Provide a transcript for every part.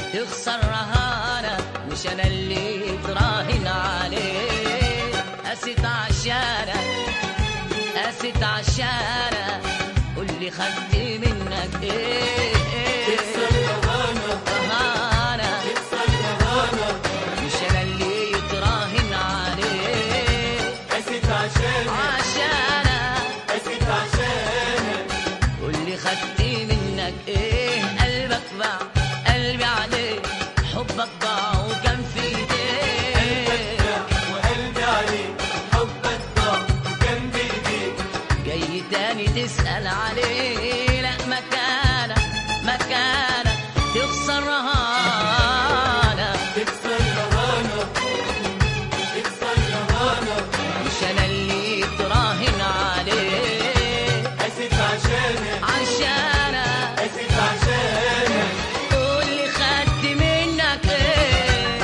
تخسر رهانة مش أنا اللي تراهن عليه قست عشانك قست عشانك قول لي خدت منك ايه تكسر رهانة رهانة تكسر رهانة مش أنا اللي تراهن عليه قست عشانك عشانك قست عشانك واللي خدت منك ايه قلبك باع قلبي عليه حبك ضاع وكان في ايديه وقلبي عليك حبك ضاع وكان بإيديك جاي تاني تسأل عليه لا مكانك مكانك تخسر رهانة تكسر رهانة تكسر رهانة مش انا اللي تراهن عليه قست عشانك عشانك قست عشانك واللي خدت منك ايه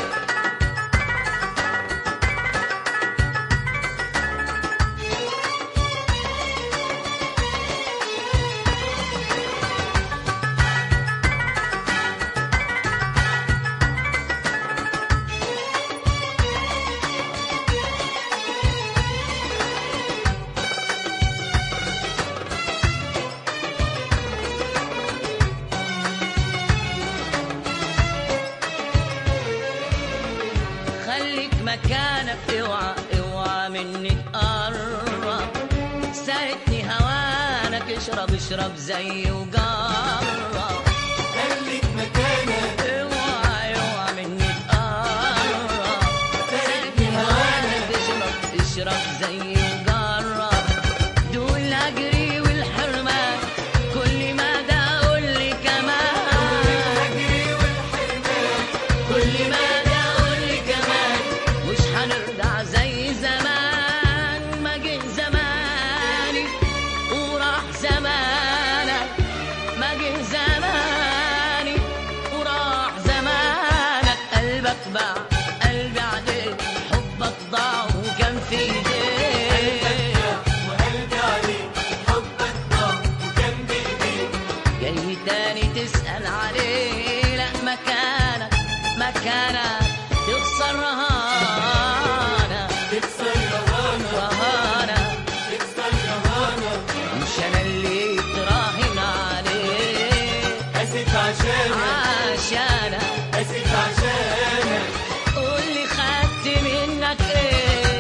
خليك مكانك اوعى اوعى مني تقرب ساعدني هوانك اشرب اشرب زي وجرب خليك مكانك اوعى اوعى مني تقرب ساعدني هوانك اشرب اشرب زي وجرب دول اجري والحرمان كل ما ده قول لي كمان أجري والحرمان كل ما ده قول لي كمان مش هنرجع زي زمان ما جه زماني وراح زمانك ما جه زماني وراح زمانك قلبك باع قلبي عليك حبك ضاع وكان في ايديك وقلبي عليك حبك ضاع وكان بإيديك جاي تاني تسأل عليه لا مكانك مكانك تخسر رهانة تكسر رهانة رهانة تكسر رهانة مش أنا اللي تراهن عليه قست عشانك عشانك قست عشانك قولي خدت منك ايه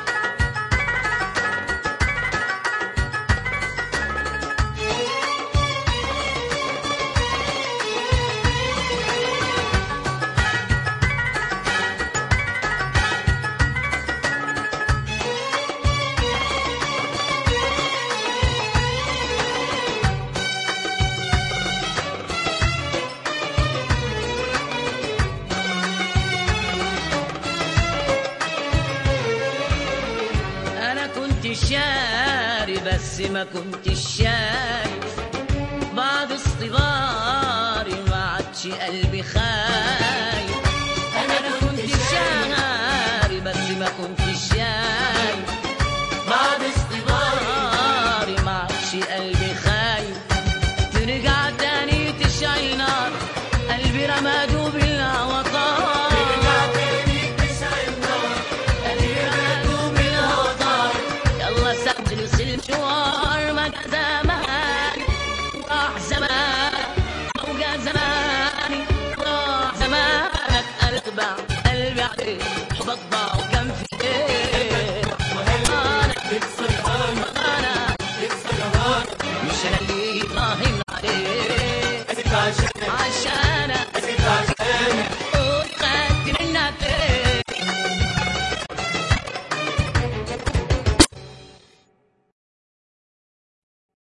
انا كنت شاري بس ما كنت شايف بعد اصطباري ما عادش قلبي خايف انا كنت شاري بس ما كنت شايف بعد اصطباري ما عادش قلبي خايف ترجع تاني تشعل نار قلبي رماده بالهوطان ترجع تاني تشعل نار قلبي رماده بالهوطان يلا سجل المشوار ما جا زماني راح زمان موجة زماني راح زمانك اتبع قلبي عليك حبك ضاع وكان في ايه وقلبك تكسر رهانة انا تكسر رهانة مش انا اللي راهن عليه قست عشانك عشان